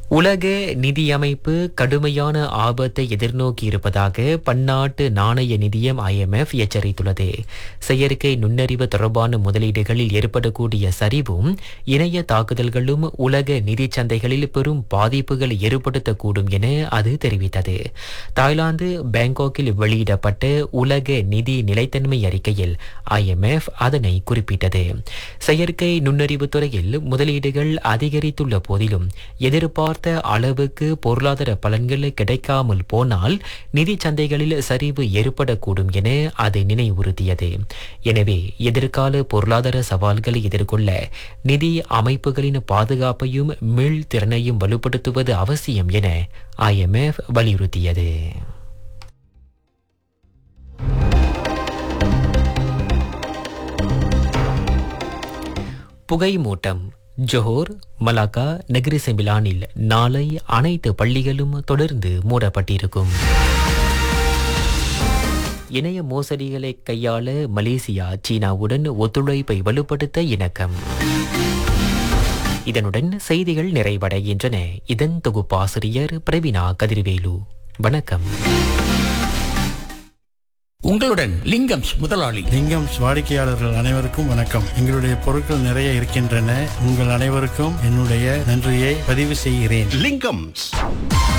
உலக நிதியமைப்பு கடுமையான ஆபத்தை எதிர்நோக்கி இருப்பதாக பன்னாட்டு நாணய நிதியம் IMF எச்சரித்துள்ளது செயற்கை நுண்ணறிவு தொடர்பான முதலீடுகளில் ஏற்படக்கூடிய சரிவும் இணைய தாக்குதல்களும் உலக நிதிச் சந்தைகளில் பெரும் பாதிப்புகளை ஏற்படுத்தக்கூடும் என அது தெரிவித்தது தாய்லாந்து பேங்காக்கில் வெளியிடப்பட்ட உலக நிதி நிலைத்தன்மை அறிக்கையில் IMF அதனை குறிப்பிட்டது செயற்கை நுண்ணறிவு துறையில் முதலீடுகள் அதிகரித்துள்ள போதிலும் எதிர்பார்த்த அளவுக்கு பொருளாதார பலன்கள் கிடைக்காமல் போனால் நிதி சந்தைகளில் சரிவு ஏற்படக்கூடும் என அது நினைவுறுத்தியது எனவே எதிர்கால பொருளாதார சவால்களை எதிர்கொள்ள நிதி அமைப்புகளின் பாதுகாப்பையும் மீள்திறனையும் வலுப்படுத்துவது அவசியம் என IMF வலியுறுத்தியது புகை மூட்டம் ஜோஹர் மலாக்கா நெகிரி செம்பிலானில் நாளை அனைத்து பள்ளிகளும் தொடர்ந்து மூடப்பட்டிருக்கும் இணைய மோசடிகளை கையாள மலேசியா சீனாவுடன் ஒத்துழைப்பை வலுப்படுத்த இணக்கம் இதனுடன் செய்திகள் நிறைவடைகின்றன இதன் தொகுப்பாசிரியர் பிரவீனா கதிர்வேலு வணக்கம் உங்களுடன் லிங்கம்ஸ் முதலாளி லிங்கம் வாடிக்கையாளர்கள் அனைவருக்கும் வணக்கம் எங்களுடைய பொருட்கள் நிறைய இருக்கின்றன உங்கள் அனைவருக்கும் என்னுடைய நன்றியை பதிவு செய்கிறேன் லிங்கம்ஸ்